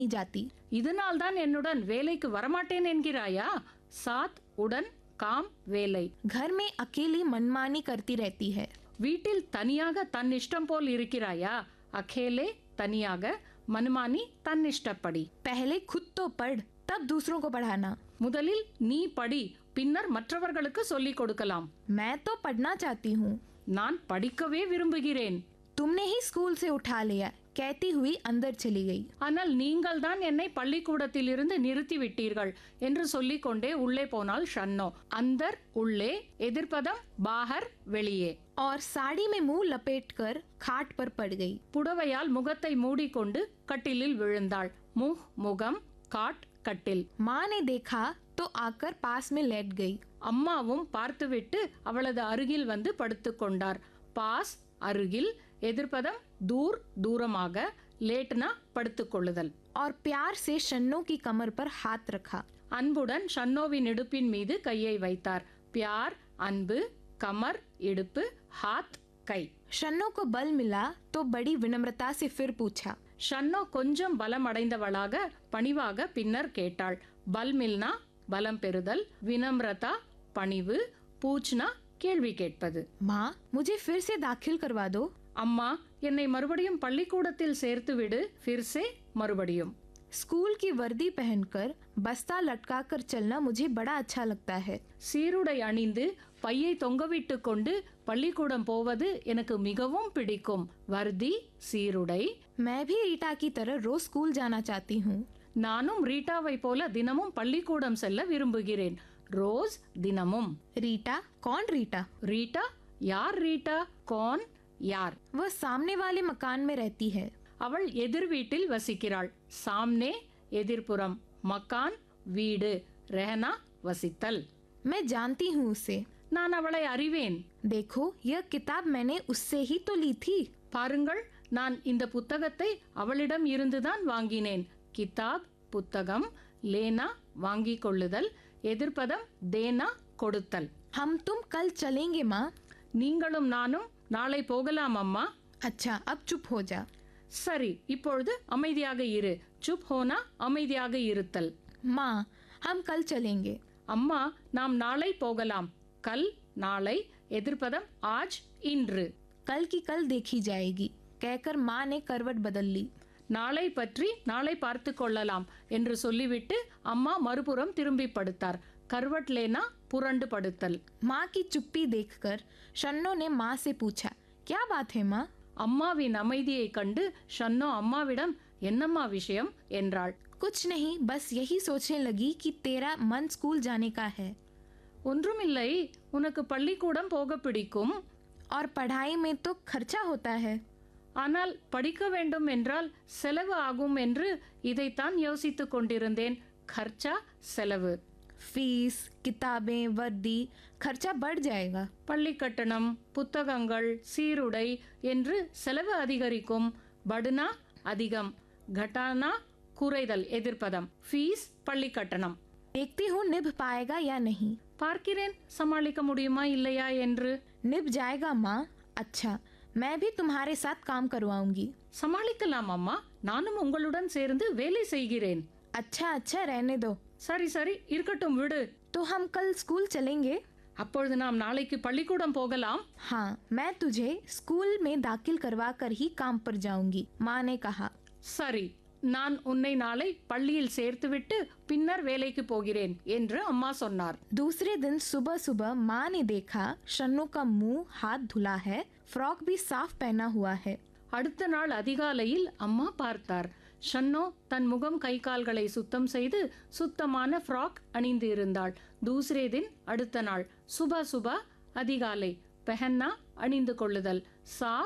जाती இதனால்தான் என்னுடன் வேலைக்கு வரமாட்டேன் என்கிறாயா சாத் உடன் காம் வேலை घर में अकेली मनमानी करती रहती है வீட்டில் தனியாக தன் இஷ்டம் போல் இருக்கிறாயா அகேலே தனியாக மனுமானி தன் இஷ்டப்படி पहले खुद तो पढ़ तब दूसरों को पढ़ाना முதலில் நீ படி பின்னர் மற்றவர்களுக்கு சொல்லிக் கொடுக்கலாம் मैं तो पढ़ना चाहती हूँ நான் படிக்கவே விரும்புகிறேன் तुमने ही स्कूल से उठा लिया कहती हुई अंदर चली गई ஆனால் நீங்கள் தான் என்னை பள்ளிக்கூடத்தில் இருந்து நிறுத்தி விட்டீர்கள் என்று சொல்லிக்கொண்டே உள்ளே போனாள் ஷன்னோ அந்தர் உள்ளே எதிர்ப்பதம் பாகர் வெளியே और साड़ी में मुंह लपेटकर खाट पर पड़ गई புடவையால் முகத்தை மூடிக்கொண்டு கட்டிலில் விழுந்தாள் முஹ் முகம் காட் கட்டில் माँ ने देखा तो आकर पास में लेट गई அம்மாவும் பார்த்துவிட்டு அவளது அருகில் வந்து படுத்துக்கொண்டார் பாஸ் அருகில் எதிர்ப்பதம் தூர் தூரமாக லேட்னா படுத்துக்கொள்ளுதல் और प्यार से शन्नो की कमर पर हाथ रखा அன்புடன் ஷன்னோவின் இடுப்பின் மீது கையை வைத்தார் பியார் அன்பு கமர் இடுப்பு ஹாத் கை शन्नो को बल मिला तो बड़ी विनम्रता से फिर पूछा ஷன்னோ கொஞ்சம் பலம் அடைந்தவளாக பணிவாக பின்னர் கேட்டாள் பல்மில்னா பலம் பெறுதல் வினம்ரதா பணிவு பூச்னா கேள்வி கேட்பது माँ मुझे फिर से दाखिल करवा दो அம்மா என்னை மறுபடியும் பள்ளிக்கூடத்தில் சேர்த்து விடு ஃபிர்சே மறுபடியும் स्कूल की वर्दी पहनकर बस्ता लटका कर चलना मुझे बड़ा अच्छा लगता है சீருடை அணிந்து பையை தொங்கவிட்டு கொண்டு பள்ளிக்கூடம் போவது எனக்கு மிகவும் பிடிக்கும் வர்தி சீருடை मैं भी रीटा की तरह रोज स्कूल जाना चाहती हूँ நானும் ரீட்டாவை போல தினமும் பள்ளிக்கூடம் செல்ல விரும்புகிறேன் ரோஸ் தினமும் रीटा कौन रीटा ரீட்டா யார் ரீட்டா கோன் யார் वह सामने वाले मकान में रहती है அவள் எதிர் வீட்டில் வசிக்கிறாள் சாம்னே எதிர்ப்புறம் மக்கான் வீடு ரெஹனா வசித்தல் मैं जानती हूँ उसे நான் அவளை அறிவேன் देखो यह किताब मैंने उससे ही तो ली थी பாருங்கள் நான் இந்த புத்தகத்தை அவளிடம் இருந்துதான் வாங்கினேன் கிதாப் புத்தகம் லேனா வாங்கிக் கொள்ளுதல் எதிர்ப்பதம் தேனா கொடுத்தல் हम तुम कल चलेंगे माँ நீங்களும் நானும் நாளை போகலாம் அம்மா अच्छा अब चुप हो जा சரி இப்பொழுது அமைதியாக இரு சுப் ஹோனா அமைதியாக இருத்தல் माँ हम कल चलेंगे அம்மா நாம் நாளை போகலாம் கல் நாளை எதிர்ப்பதம் ஆஜ் இன்று कल की कल देखी जाएगी कहकर माँ ने करवट बदल ली நாளை பற்றி நாளை பார்த்து கொள்ளலாம் என்று சொல்லிவிட்டு அம்மா மறுபுறம் திரும்பி படுத்தார் கர்வட்லேனா புரண்டு படுத்தல் माँ की चुप्पी देखकर शन्नो ने माँ से पूछा क्या बात है माँ அம்மாவின் அமைதியை கண்டு ஷன்னோ அம்மாவிடம் என்னம்மா விஷயம் என்றாள் कुछ नहीं बस यही सोचने लगी कि तेरा मन स्कूल जाने का है ஒன்றுமில்லை உனக்கு பள்ளிக்கூடம் போக பிடிக்கும் और पढ़ाई में तो खर्चा होता है ஆனால் படிக்க வேண்டும் என்றால் செலவு ஆகும் என்று இதைத்தான் யோசித்துக் கொண்டிருந்தேன் खर्चा செலவு फीस किताबें वर्दी खर्चा बढ़ जाएगा பள்ளி கட்டணம் புத்தகங்கள் சீருடை என்று செலவு அதிகரிக்கும் படுனா அதிகம் கட்டானா குறைதல் எதிர்ப்பதம் ஃபீஸ் பள்ளி கட்டணம் देखती हूँ निभ पाएगा या नहीं பார்க்கிறேன் சமாளிக்க முடியுமா இல்லையா என்று निभ जाएगा माँ अच्छा मैं भी तुम्हारे साथ काम करवाऊंगी சமாளிக்கலாம் அம்மா நானும் உங்களுடன் சேர்ந்து வேலை செய்கிறேன் अच्छा अच्छा रहने दो சரி சரி இருக்கட்டும் விடு तो हम कल स्कूल चलेंगे அப்பொழுது நாம் நாளைக்கு பள்ளிக்கூடம் போகலாம் हाँ मैं तुझे स्कूल में दाखिल करवा कर ही काम पर जाऊंगी माँ ने कहा சரி நான் உன்னை நாளை பள்ளியில் சேர்த்துவிட்டு பின்னர் வேலைக்கு போகிறேன் என்று அம்மா சொன்னார் दूसरे दिन सुबह सुबह माँ ने देखा शन्नू का मुंह हाथ धुला है फ्रॉक भी साफ पहना हुआ है அடுத்த நாள் அதிகாலையில் அம்மா பார்த்தார் ஷன்னோ தன் முகம் கை கால்களை சுத்தம் செய்து சுத்தமான ஃப்ராக் அணிந்து இருந்தாள் தூசரே தின் அடுத்த நாள் சுபா சுபா அதிகாலை பெஹன்னா அணிந்து கொள்ளுதல் சாப்